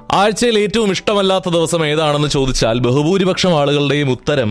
ആഴ്ചയിൽ ഏറ്റവും ഇഷ്ടമല്ലാത്ത ദിവസം ഏതാണെന്ന് ചോദിച്ചാൽ ബഹുഭൂരിപക്ഷം ആളുകളുടെയും ഉത്തരം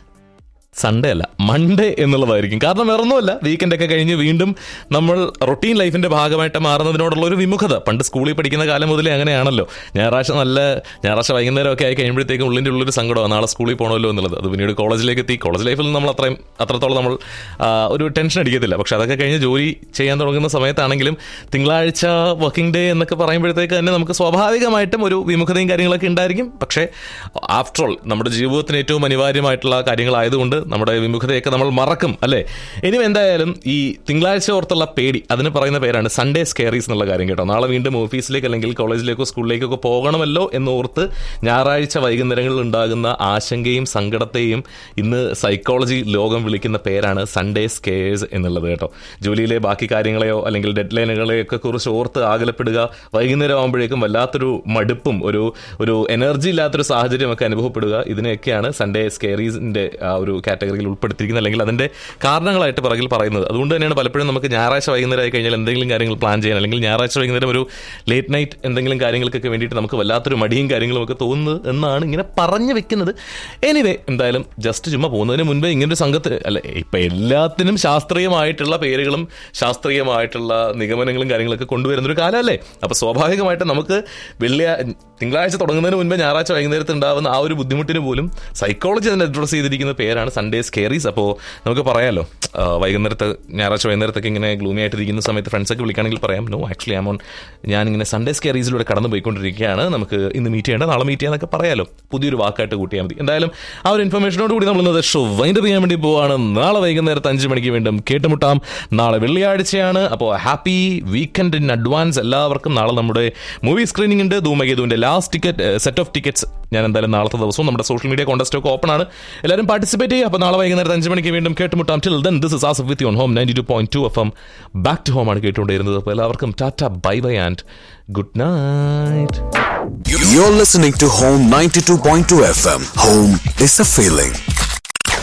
സൺഡേ അല്ല മൺഡേ എന്നുള്ളതായിരിക്കും കാരണം വേറൊന്നുമല്ല വീക്കെൻഡ് ഒക്കെ കഴിഞ്ഞ് വീണ്ടും നമ്മൾ റൊട്ടീൻ ലൈഫിന്റെ ഭാഗമായിട്ട് മാറുന്നതിനോടുള്ള ഒരു വിമുഖത പണ്ട് സ്കൂളിൽ പഠിക്കുന്ന കാലം മുതലേ അങ്ങനെയാണല്ലോ ഞായറാഴ്ച നല്ല ഞായറാഴ്ച വൈകുന്നേരം ഒക്കെ ആയി കഴിയുമ്പോഴത്തേക്കും ഉള്ളിൻ്റെ ഉള്ളൊരു സങ്കടമാണ് നാളെ സ്കൂളിൽ പോകണമല്ലോ എന്നുള്ളത് അത് പിന്നീട് കോളേജിലേക്ക് എത്തി കോളേജ് ലൈഫിൽ നമ്മൾ അത്രയും അത്രത്തോളം നമ്മൾ ആ, ഒരു ടെൻഷൻ അടിക്കത്തില്ല പക്ഷെ അതൊക്കെ കഴിഞ്ഞ് ജോലി ചെയ്യാൻ തുടങ്ങുന്ന സമയത്താണെങ്കിലും തിങ്കളാഴ്ച വർക്കിംഗ് ഡേ എന്നൊക്കെ പറയുമ്പോഴത്തേക്ക് തന്നെ നമുക്ക് സ്വാഭാവികമായിട്ടും ഒരു വിമുഖതയും കാര്യങ്ങളൊക്കെ ഉണ്ടായിരിക്കും പക്ഷേ ആഫ്റ്റർ ഓൾ നമ്മുടെ ജീവിതത്തിന് ഏറ്റവും അനിവാര്യമായിട്ടുള്ള കാര്യങ്ങളായതുകൊണ്ട് നമ്മുടെ വിമുഖതയൊക്കെ നമ്മൾ മറക്കും അല്ലേ ഇനി എന്തായാലും ഈ തിങ്കളാഴ്ച ഓർത്തുള്ള പേടി അതിന് പറയുന്ന പേരാണ് സൺഡേ സ്കേറീസ് എന്നുള്ള കാര്യം കേട്ടോ നാളെ വീണ്ടും ഓഫീസിലേക്ക് അല്ലെങ്കിൽ കോളേജിലേക്കോ സ്കൂളിലേക്കോ പോകണമല്ലോ എന്നോർത്ത് ഞായറാഴ്ച വൈകുന്നേരങ്ങളിൽ ഉണ്ടാകുന്ന ആശങ്കയും സങ്കടത്തെയും ഇന്ന് സൈക്കോളജി ലോകം വിളിക്കുന്ന പേരാണ് സൺഡേ സ്കേഴ്സ് എന്നുള്ളത് കേട്ടോ ജോലിയിലെ ബാക്കി കാര്യങ്ങളെയോ അല്ലെങ്കിൽ ഡെഡ് ലൈനുകളെയൊക്കെ കുറിച്ച് ഓർത്ത് ആകലപ്പെടുക വൈകുന്നേരം ആകുമ്പോഴേക്കും വല്ലാത്തൊരു മടുപ്പും ഒരു ഒരു എനർജി ഇല്ലാത്തൊരു സാഹചര്യമൊക്കെ അനുഭവപ്പെടുക ഇതിനെയൊക്കെയാണ് സൺഡേ സ്കേറീസിന്റെ ആ ഒരു കാറ്റഗറിയിൽ ഉൾപ്പെടുത്തിയിരിക്കുന്നത് അല്ലെങ്കിൽ അതിന്റെ കാരണങ്ങളായിട്ട് പിറകിൽ പറയുന്നത് അതുകൊണ്ട് തന്നെയാണ് പലപ്പോഴും നമുക്ക് ഞായറാഴ്ച വൈകുന്നേരം ആയി കഴിഞ്ഞാൽ എന്തെങ്കിലും കാര്യങ്ങൾ പ്ലാൻ ചെയ്യാൻ അല്ലെങ്കിൽ ഞായറാഴ്ച വൈകുന്നേരം ഒരു ലേറ്റ് നൈറ്റ് എന്തെങ്കിലും കാര്യങ്ങൾക്കൊക്കെ വേണ്ടിയിട്ട് നമുക്ക് വല്ലാത്തൊരു മടിയും കാര്യങ്ങളും ഒക്കെ തോന്നുന്നത് എന്നാണ് ഇങ്ങനെ പറഞ്ഞു വെക്കുന്നത് എനിവേ എന്തായാലും ജസ്റ്റ് ചുമ്മാ പോകുന്നതിന് മുൻപേ ഇങ്ങനൊരു സംഘത്തിൽ അല്ല ഇപ്പൊ എല്ലാത്തിനും ശാസ്ത്രീയമായിട്ടുള്ള പേരുകളും ശാസ്ത്രീയമായിട്ടുള്ള നിഗമനങ്ങളും കാര്യങ്ങളൊക്കെ കൊണ്ടുവരുന്ന ഒരു കാലമല്ലേ അപ്പൊ സ്വാഭാവികമായിട്ട് നമുക്ക് വെള്ളിയ തിങ്കളാഴ്ച തുടങ്ങുന്നതിന് മുൻപേ ഞായറാഴ്ച വൈകുന്നേരത്ത് ഉണ്ടാവുന്ന ആ ഒരു ബുദ്ധിമുട്ടിന് പോലും സൈക്കോളജി അതിനെ അഡ്രസ് ചെയ്തിരിക്കുന്ന പേരാണ് സൺഡേ സ്കേറീസ് അപ്പോൾ നമുക്ക് പറയാലോ ആ, വൈകുന്നേരത്ത് ഞായറാഴ്ച വൈകുന്നേരത്തൊക്കെ ഇങ്ങനെ ഗ്ലൂമി ആയിട്ടിരിക്കുന്ന സമയത്ത് ഫ്രണ്ട്സൊക്കെ വിളിക്കുകയാണെങ്കിൽ പറയാം നോ ആക്ച്വലി ആമോൺ ഞാനിങ്ങനെ സൺഡേ സ്കേറീസിലൂടെ കടന്നു പോയിക്കൊണ്ടിരിക്കുകയാണ് നമുക്ക് ഇന്ന് മീറ്റ് ചെയ്യേണ്ട നാളെ മീറ്റ് ചെയ്യാന്നൊക്കെ പറയാലോ പുതിയൊരു വാക്കായിട്ട് കൂട്ടിയാൽ മതി എന്തായാലും ആ ഒരു ഇൻഫർമേഷനോട് കൂടി നമ്മൾ ഇന്നത്തെ ഷോ വൈൻഡ് ചെയ്യാൻ വേണ്ടി പോവാണ് നാളെ വൈകുന്നേരത്ത് അഞ്ച് മണിക്ക് വീണ്ടും കേട്ടുമുട്ടാം നാളെ വെള്ളിയാഴ്ചയാണ് അപ്പോൾ ഹാപ്പി വീക്കെൻഡ് ഇൻ അഡ്വാൻസ് എല്ലാവർക്കും നാളെ നമ്മുടെ മൂവി സ്ക്രീനിംഗ് ഉണ്ട് ധൂമകേതുവിന്റെ last ticket set of tickets ഞാൻ എന്തായാലും നാളത്തെ ദിവസവും നമ്മുടെ സോഷ്യൽ മീഡിയ കോൺടെസ്റ്റ് ഒക്കെ ഓപ്പൺ ആണ് എല്ലാവരും പാർട്ടിസിപ്പേറ്റ് ചെയ്യുക അപ്പോൾ നാളെ വൈകുന്നേരത്ത് അഞ്ച് മണിക്ക് വീണ്ടും കേട്ടുമുട്ടാം till then this is Asaf with on home ninety two point two F M back to home ആണ് കേട്ടുകൊണ്ടിരുന്നത് അപ്പോൾ എല്ലാവർക്കും tata bye bye and good night You're listening to Home 92.2 FM. Home is a feeling.